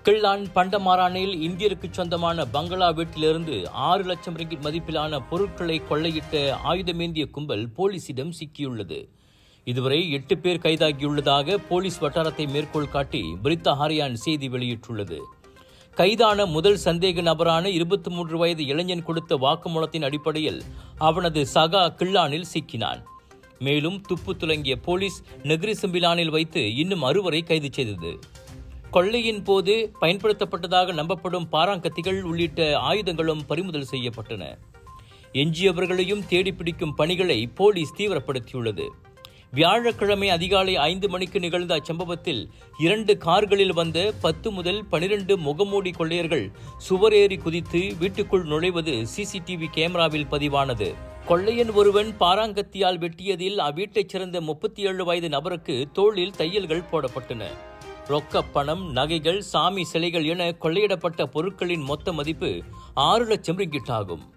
Klang பண்டமாரானில் இந்தியருக்கு சொந்தமான பங்களா வீட்டிலிருந்து ஆறு லட்சம் ரிங்கிட் மதிப்பிலான பொருட்களை கொள்ளையிட்ட ஆயுதமேந்திய கும்பல் போலீசிடம் சிக்கியுள்ளது இதுவரை எட்டு பேர் கைதாகியுள்ளதாக போலீஸ் வட்டாரத்தை மேற்கோள் காட்டி பிரித்தா ஹரியான் செய்தி வெளியிட்டுள்ளது கைதான முதல் சந்தேக நபரான இருபத்தி மூன்று வயது இளைஞன் கொடுத்த வாக்குமூலத்தின் அடிப்படையில் அவனது சகா கிள்ளானில் சிக்கினான் மேலும் துப்பு துலங்கிய போலீஸ் நெகிரி சிம்பிலானில் வைத்து இன்னும் அறுவரை கைது செய்தது கொள்ளையின் போது பயன்படுத்தப்பட்டதாக நம்பப்படும் பாராங்கத்திகள் உள்ளிட்ட ஆயுதங்களும் பறிமுதல் செய்யப்பட்டன எஞ்சியவர்களையும் தேடிப்பிடிக்கும் பணிகளை போலீஸ் தீவிரப்படுத்தியுள்ளது வியாழக்கிழமை அதிகாலை ஐந்து மணிக்கு நிகழ்ந்த அச்சம்பவத்தில் இரண்டு கார்களில் வந்த பத்து முதல் பனிரெண்டு முகமூடி கொள்ளையர்கள் சுவரேறி குதித்து வீட்டுக்குள் நுழைவது சிசிடிவி கேமராவில் பதிவானது கொள்ளையன் ஒருவன் பாராங்கத்தியால் வெட்டியதில் அவ்வீட்டைச் சேர்ந்த முப்பத்தி ஏழு வயது நபருக்கு தோளில் தையல்கள் போடப்பட்டன ரொக்க பணம் நகைகள் சாமி சிலைகள் என கொள்ளையிடப்பட்ட பொருட்களின் மொத்த மதிப்பு ஆறு லட்சம் ரிங்கிட் ஆகும்